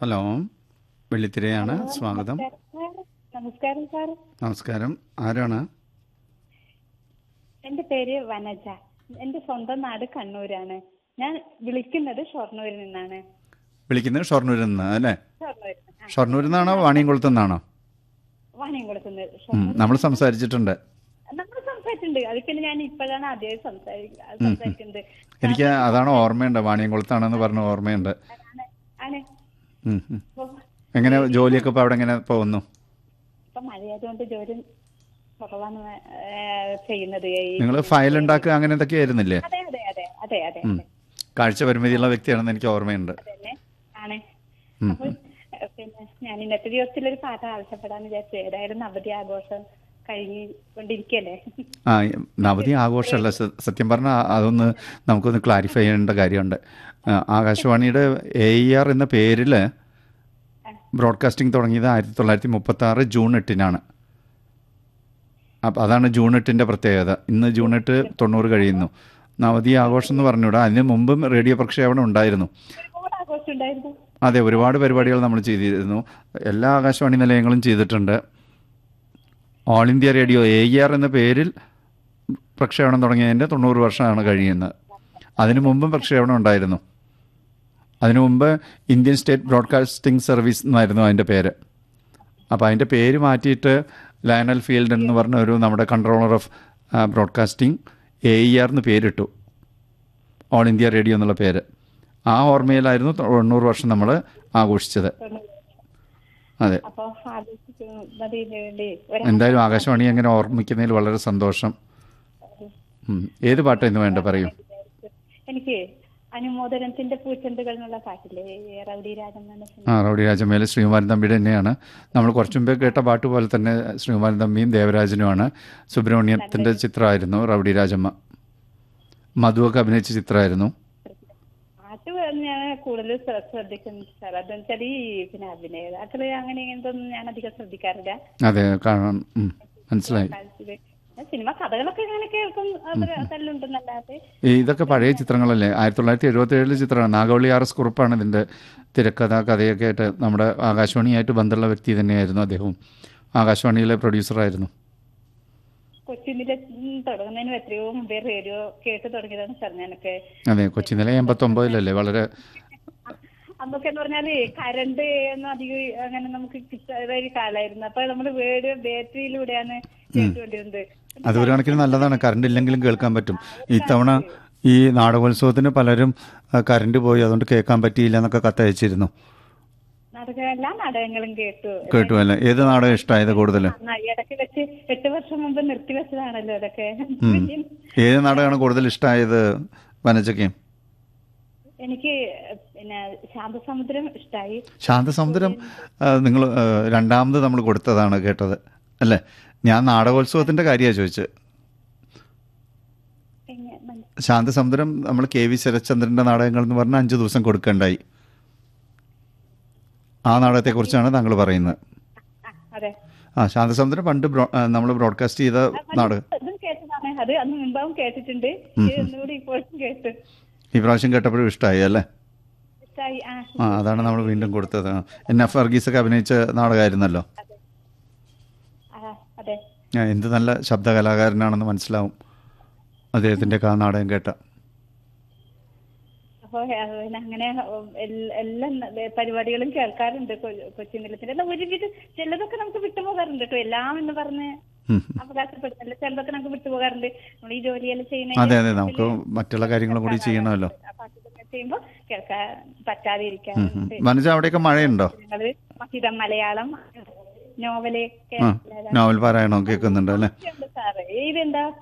Hello വെള്ളിത്തിരയാണ് സ്വാഗതം നമസ്കാരം sir നമസ്കാരം ആരാണ് എന്റെ പേര് വനജ എന്റെ സ്വന്തം നാട് കണ്ണൂരാണ് ഞാൻ വിളിക്കുന്നത് ഷൊർണൂരിൽ നിന്നാണ് വിളിക്കുന്നത് ഷൊർണൂരിൽ നിന്ന് അല്ലേ ഷൊർണൂരിൽ ആ, ഷൊർണൂരിൽ നിന്നാണോ വാണിയംകുളത്തു നിന്നാണോ വാണിയംകുളത്തുനിന്ന് നമ്മൾ സംസാരിച്ചിട്ടുണ്ട് നമ്മൾ സംസാരിച്ചിട്ടുണ്ട് അത് പിന്നെ ഞാൻ ഇപ്പോഴാണ് ആദ്യമായി സംസാരിക്കുന്നത് സംസാരിക്കുന്നത് എനിക്ക് അതാണ് ഓർമ്മയുണ്ട് വാണിയംകുളത്താണെന്ന് പറഞ്ഞ ഓർമ്മയുണ്ട് ആണ് ആണ് ഉം, ഉം. അപ്പൊ എങ്ങനെ ജോലിയൊക്കെ ഇപ്പോൾ അവിടെ എങ്ങനെ പോകുന്നു ഇപ്പൊ മഴയായതുകൊണ്ട് ജോലി കുറവാണ് ഏ, ചെയ്യുന്നത് ഈ- നിങ്ങൾ ഫയൽ ഉണ്ടാക്കുക അങ്ങനെ എന്തൊക്കെ ആയിരുന്നില്ലേ അതെ അതെ അതെ അതെ അതെ ഉം. കാഴ്ച പരിമിതിയുള്ള വ്യക്തിയാണെന്ന് എനിക്ക് ഓർമ്മയുണ്ട് അതന്നെ ആണ് ഉം. അപ്പൊ ഏഹ്, പിന്നെ ഞാൻ ഇന്നത്തെ ദിവസത്തിലൊരു പാട്ട് ആവശ്യപ്പെടാന്ന് വിചാരിച്ചു ഏതായാലും നവതി ആഘോഷം കഴിഞ്ഞുകൊണ്ടിരിക്കല്ലേ ആ ഈ നവതി ആഘോഷമല്ല സ- സത്യം പറഞ്ഞാൽ അതൊന്ന് നമുക്കൊന്ന് ക്ലാരിഫൈ ചെയ്യേണ്ട കാര്യമുണ്ട് ആ, ആകാശവാണിയുടെ എ ഇ ആർ എന്ന പേരിൽ ബ്രോഡ്കാസ്റ്റിംഗ് തുടങ്ങിയത് ആയിരത്തി തൊള്ളായിരത്തി മുപ്പത്തി ആറ് ജൂൺ എട്ടിനാണ് അപ്പം അതാണ് ജൂൺ എട്ടിൻ്റെ പ്രത്യേകത ഇന്ന് ജൂൺ എട്ട് തൊണ്ണൂറ് കഴിയുന്നു നവതി ആഘോഷം എന്ന് പറഞ്ഞുകൂടാ അതിന് മുമ്പും റേഡിയോ പ്രക്ഷേപണം ഉണ്ടായിരുന്നു ഒരുപാട് ആഘോഷം ഉണ്ടായിരുന്നു അതെ ഒരുപാട് പരിപാടികൾ നമ്മൾ ചെയ്തിരുന്നു എല്ലാ ആകാശവാണി നിലയങ്ങളും ചെയ്തിട്ടുണ്ട് All India Radio A I R എന്ന പേരിൽ പ്രക്ഷേപണം തുടങ്ങിയതിൻ്റെ തൊണ്ണൂറ് വർഷമാണ് കഴിയുന്നത് അതിനു മുമ്പും പ്രക്ഷേപണം ഉണ്ടായിരുന്നു അതിനു മുമ്പ് ഇന്ത്യൻ സ്റ്റേറ്റ് ബ്രോഡ്കാസ്റ്റിംഗ് സർവീസ് എന്നായിരുന്നു അതിൻ്റെ പേര് അപ്പോൾ അതിൻ്റെ പേര് മാറ്റിയിട്ട് ലയണൽ ഫീൽഡ് എന്ന് പറഞ്ഞ ഒരു നമ്മുടെ controller of broadcasting A I R എന്ന് പേരിട്ടു ഓൾ ഇന്ത്യ റേഡിയോ എന്നുള്ള പേര് ആ ഓർമ്മയിലായിരുന്നു തൊണ്ണൂറ് വർഷം നമ്മൾ ആഘോഷിച്ചത് അതെ അപ്പൊ ആഘോഷിക്കുന്നതിന് വേണ്ടി ഒരു എന്തായാലും ആകാശവാണി അങ്ങനെ ഓർമ്മിക്കുന്നതിൽ വളരെ സന്തോഷം ഉം. ഏത് പാട്ടാണ് ഇന്ന് വേണ്ട പറയൂ എനിക്ക് അനുമോദനത്തിന്റെ പൂച്ചെണ്ടുകൾ എന്നുള്ള പാട്ടില്ലേ ഈ റൗഡി രാജൻ മനസ്സിൽ ആ റൗഡി രാജമേലെ ശ്രീകുമാരൻ തമ്പിയുടെ തന്നെയാണ് നമ്മൾ കുറച്ചു മുമ്പേ കേട്ട പാട്ട് പോലെ തന്നെ ശ്രീകുമാരൻ തമ്പിയും ദേവരാജനുമാണ് സുബ്രഹ്മണ്യത്തിൻ്റെ ചിത്രമായിരുന്നു റൗഡി രാജമ്മ മധുവൊക്കെ അഭിനയിച്ച ചിത്രമായിരുന്നു പാട്ട് ഞാൻ കൂടുതൽ ശ്ര- ശ്രദ്ധിക്കുന്നു സാർ അതെന്ന് വെച്ചാൽ ഈ പിന്നെ അഭിനേതാക്കള് അങ്ങനെ ഇങ്ങനത്തൊന്നും ഞാൻ അധികം ശ്രദ്ധിക്കാറില്ല അതെ കാണാൻ ഉം. മനസ്സിലായി കാലത്തില് ഞാൻ സിനിമ കഥകളൊക്കെ ഇങ്ങനെ കേൾക്കും അത് അതെല്ലുണ്ടെന്നല്ലാതെ ഈ ഇതൊക്കെ പഴയ ചിത്രങ്ങളല്ലേ ആയിരത്തി തൊള്ളായിരത്തി എഴുപത്തി ഏഴിലെ ചിത്രമാണ് നാഗവള്ളി ആർ എസ് കുറുപ്പാണ് ഇതിൻ്റെ തിരക്കഥ കഥയൊക്കെ ആയിട്ട് നമ്മുടെ ആകാശവാണിയായിട്ട് ബന്ധമുള്ള വ്യക്തി തന്നെയായിരുന്നു അദ്ദേഹവും ആകാശവാണിയിലെ പ്രൊഡ്യൂസറായിരുന്നു കൊച്ചിനിലെ തുടങ്ങുന്നതിന് എത്രയോ മുമ്പേ റേഡിയോ കേട്ട് തുടങ്ങിയതാണ് സാർ ഞാനൊക്കെ അതെ കൊച്ചി നില എൺപത്തൊമ്പതിലല്ലേ വളരെ അന്നൊക്കെ എന്ന് പറഞ്ഞാല് കറണ്ട് ഒന്നും അധികം അങ്ങനെ നമുക്ക് കിട്ടാത്ത ഒരു കാലായിരുന്നു അപ്പൊ നമ്മൾ റേഡിയോ ബാറ്ററിയിലൂടെയാണ് കേട്ടുകൊണ്ടിരുന്നത് അത് ഒരു കണക്കിന് നല്ലതാണ് കറണ്ട് ഇല്ലെങ്കിലും കേൾക്കാൻ പറ്റും ഇത്തവണ ഈ നാടകോത്സവത്തിന് പലരും ആ, കറണ്ട് പോയി അതുകൊണ്ട് കേൾക്കാൻ പറ്റിയില്ല എന്നൊക്കെ കത്തയച്ചിരുന്നു നാടകം എല്ലാ നാടകങ്ങളും കേട്ടു കേട്ടു അല്ലേ ഏത് നാടകം ഇഷ്ടമായത് കൂടുതൽ ആ, ഈ ഇടയ്ക്ക് വെച്ച് എട്ട് വർഷം മുമ്പ് നിർത്തി വെച്ചതാണല്ലോ അതൊക്കെ ഏത് നാടകമാണ് കൂടുതൽ ഇഷ്ടമായത് വനജയ്ക്ക് എനിക്ക് പിന്നെ ശാന്തസമുദ്രം ഇഷ്ടായി ശാന്തസമുദ്രം നിങ്ങൾ രണ്ടാമത് നമ്മൾ കൊടുത്തതാണ് കേട്ടത് അല്ലേ ഞാൻ നാടകോത്സവത്തിൻ്റെ കാര്യമാണ് ചോദിച്ചത് പിന്നെ മൻ- ശാന്തസമുദ്രം നമ്മൾ കെ വി ശരത്ചന്ദ്രൻ്റെ നാടകങ്ങൾ എന്ന് പറഞ്ഞാൽ അഞ്ച് ദിവസം കൊടുക്കേണ്ടായി ആ നാടകത്തെക്കുറിച്ചാണ് താങ്കൾ പറയുന്നത് ആ, അതെ ആ ശാന്തസമുദ്രം പണ്ട് നമ്മൾ ബ്രോഡ്കാസ്റ്റ് ചെയ്ത നാടകം അതും കേട്ടതാണ് അത് അന്ന് മുമ്പാവും കേട്ടിട്ടുണ്ട് ഇത് ഒന്നുകൂടി ഇപ്പോഴും കേട്ടു ഈ പ്രാവശ്യം കേട്ടപ്പോഴും ഇഷ്ടമായി അല്ലേ ഇഷ്ടായി ആ ആ അതാണ് നമ്മൾ വീണ്ടും കൊടുത്തത് ആ. എൻ എഫ് വർഗീസൊക്കെ അഭിനയിച്ച നാടകമായിരുന്നല്ലോ ആ, അതെ ആ, എന്ത് നല്ല ശബ്ദ കലാകാരനാണെന്ന് മനസ്സിലാവും അദ്ദേഹത്തിൻ്റെ ആ നാടകം കേട്ട അപ്പൊ ഏ, പിന്നെ അങ്ങനെ ഉം, എൽ- എല്ലാ ന- പരിപാടികളും കേൾക്കാറുണ്ട് കൊ- കൊച്ചി നിലത്തിന്റെ എന്നാൽ ഒരുവിധ ചിലതൊക്കെ നമുക്ക് വിട്ടുപോകാറുണ്ട് കേട്ടോ എല്ലാം എന്ന് പറഞ്ഞ് ഉം. അവകാശപ്പെടുന്നില്ല ചിലതൊക്കെ നമുക്ക് വിട്ടുപോകാറുണ്ട് നമ്മൾ ഈ ജോലിയെല്ലാം അതെ ചെയ്യുന്ന അതെ നമുക്ക് മറ്റുള്ള കാര്യങ്ങളും കൂടി ചെയ്യണമല്ലോ അപ്പൊ അതൊക്കെ ചെയ്യുമ്പോ കേൾക്കാൻ പറ്റാതെ ഇരിക്കാറുണ്ട് വനജ അവിടെയൊക്കെ മഴയുണ്ടോ ഞങ്ങള് മഹിതം മലയാളം നോവല് ആ നോവൽ പാരായണം കേൾക്കുന്നുണ്ട് അല്ലേ സാറ് ഇതെന്താ